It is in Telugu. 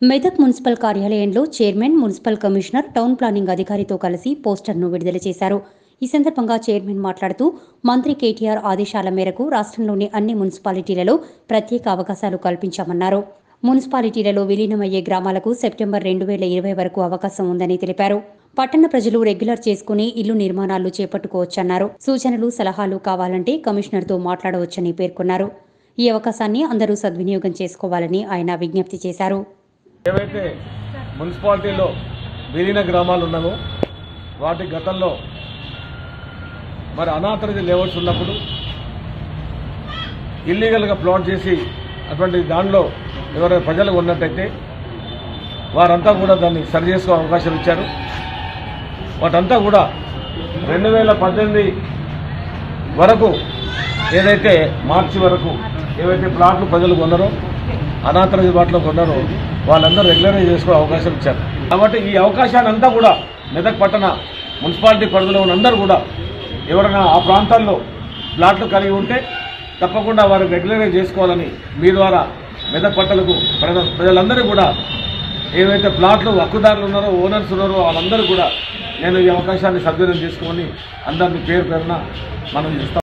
మెదక్ మున్సిపల్ కార్యాలయంలో chairman municipal commissioner town planning అధికారితో కలిసి పోస్టర్ను విడుదల చేశారు ఈ సందర్భంగా చైర్మన్ మాట్లాడుతూ మంత్రి కేటీఆర్ ఆదేశాల మేరకు రాష్ట్రంలోని అన్ని మున్సిపాలిటీలలో ప్రత్యేక అవకాశాలు కల్పించామన్నారు మున్సిపాలిటీలలో విలీనమయ్యే గ్రామాలకు సెప్టెంబర్ రెండు వేల ఇరవై వరకు అవకాశం ఉందని తెలిపారు పట్టణ ప్రజలు రెగ్యులర్ చేసుకుని ఇల్లు నిర్మాణాలు చేపట్టుకోవచ్చన్నారు సూచనలు సలహాలు కావాలంటే కమిషనర్తో మాట్లాడవచ్చని పేర్కొన్నారు ఈ అవకాశాన్ని అందరూ సద్వినియోగం చేసుకోవాలని ఆయన విజ్ఞప్తి చేశారు ఏవైతే మున్సిపాలిటీలో విలీన గ్రామాలు ఉన్నావో వాటి గతంలో మరి అనాథరిత లేఅవుట్స్ ఉన్నప్పుడు ఇల్లీగల్గా ప్లాట్ చేసి అటువంటి దానిలో ఎవరైనా ప్రజలు ఉన్నట్టయితే వారంతా కూడా దాన్ని సరి చేసుకో అవకాశం ఇచ్చారు వాటంతా కూడా రెండు వేల పద్దెనిమిది వరకు ఏదైతే మార్చి వరకు ఏవైతే ప్లాట్లు ప్రజలు కొన్నారో అనాథరైజ్ బాట్లో కొన్నారో వాళ్ళందరూ రెగ్యులరైజ్ చేసుకోవడం అవకాశం ఇచ్చారు కాబట్టి ఈ అవకాశాన్ని అంతా కూడా మెదక్ పట్టణ మున్సిపాలిటీ పరిధిలో ఉన్న అందరూ కూడా ఎవరైనా ఆ ప్రాంతాల్లో ప్లాట్లు కలిగి ఉంటే తప్పకుండా వారు రెగ్యులరైజ్ చేసుకోవాలని మీ ద్వారా మెదక్ పట్టణకు ప్రజ- ప్రజలందరూ కూడా ఏవైతే ప్లాట్లు హక్కుదారులు ఉన్నారో ఓనర్స్ ఉన్నారో వాళ్ళందరూ కూడా నేను ఈ అవకాశాన్ని సద్వినియోగం చేసుకొని అందరినీ పేరు పేరున మనం ఇస్తాం